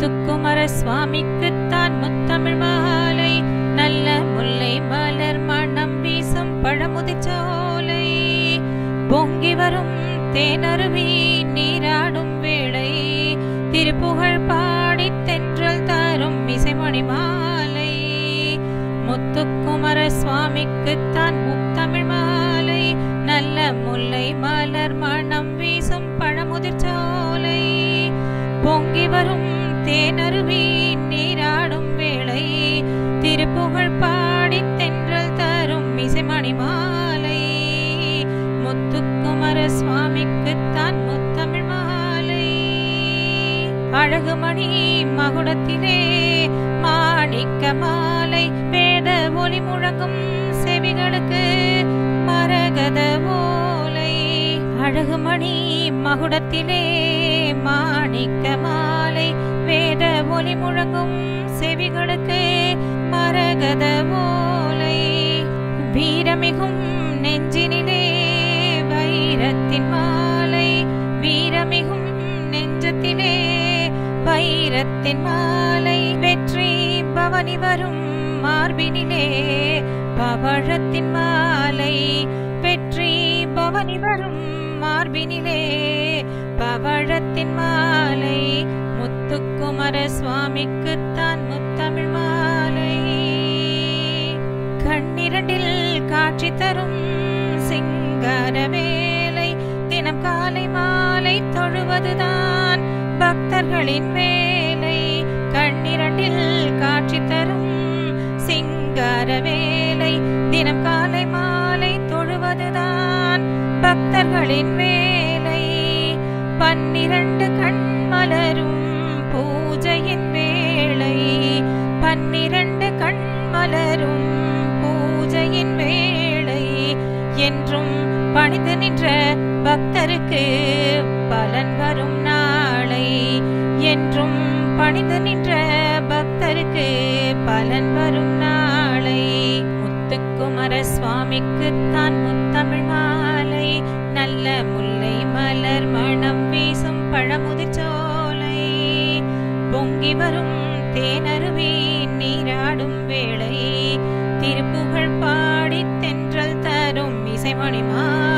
முத்துக்குமர சுவாமிக்குத்தான் முத்தமிழ் மாலை நல்ல முல்லை மலர் மணம் வீசும் பழமுதிச்சோலை பொங்கி வரும் தேனருவி நீராடும் வேளை திருப்புகழ் பாடி தென்றல் தரும் இசைமணி மாலை முத்துக்குமர சுவாமிக்குத்தான் முத்தமிழ் மாலை நல்ல முல்லை மலர் மணம் வீசும் பழமுதிர்ச்சோலை பொங்கி வரும் தேனருவி நீராடும் வேளை திருப்புகழ் பாடி தென்றல் தரும் இசைமணி மாலை முத்துக்குமர சுவாமிக்குத்தான் முத்தமிழ் மாலை அழகுமணி மகுடத்திலே மாணிக்க மாலை வேத ஒளி முழங்கும் செவிகளுக்கு மரகத ஓலை அழகுமணி மகுடத்திலே மாணிக்க மாலை வேத ஒளி முழங்கும் செவிகளுக்கு மரகத ஓலை வீரமிகும் நெஞ்சினிலே வைரத்தின் மாலை வீரமிகும் நெஞ்சத்திலே வைரத்தின் மாலை வெற்றி பவனி வரும் மார்பினிலே பவழத்தின் மாலை வெற்றி பவனி வரும் மார்பினிலே பவழத்தின் மாலை முத்துக்குமர சுவாமிக்குத்தான் முத்தமிழ் மாலை கண்ணிரண்டில் காட்சி தரும் சிங்கார வேலை தினம் காலை மாலை தொழுவதுதான் பக்தர்களின் வேலை கண்ணிரண்டில் காட்சி தரும் சிங்கார வேலை தினம் காலை மாலை தொழுவதுதான் பக்தர்களின் வேலை பன்னிரண்டு கண் மலரும் பூஜையின் வேளை பன்னிரண்டு கண் மலரும் பூஜையின் வேளை என்றும் பணிந்து நின்ற பக்தருக்கு பலன் வரும் நாளை என்றும் பணிந்து நின்ற பக்தருக்கு பலன் வரும் நாளை முத்துக்குமர சுவாமிக்குத்தான் முத்தமிழ் மாலை நல்ல முல்லை மலர் மணம் வீசும் பழமுதிர்ச்சோலை பொங்கி வரும் தேனருவி நீராடும் வேளை திருப்புகழ் பாடி தென்றல் தரும் இசைமணி மாலை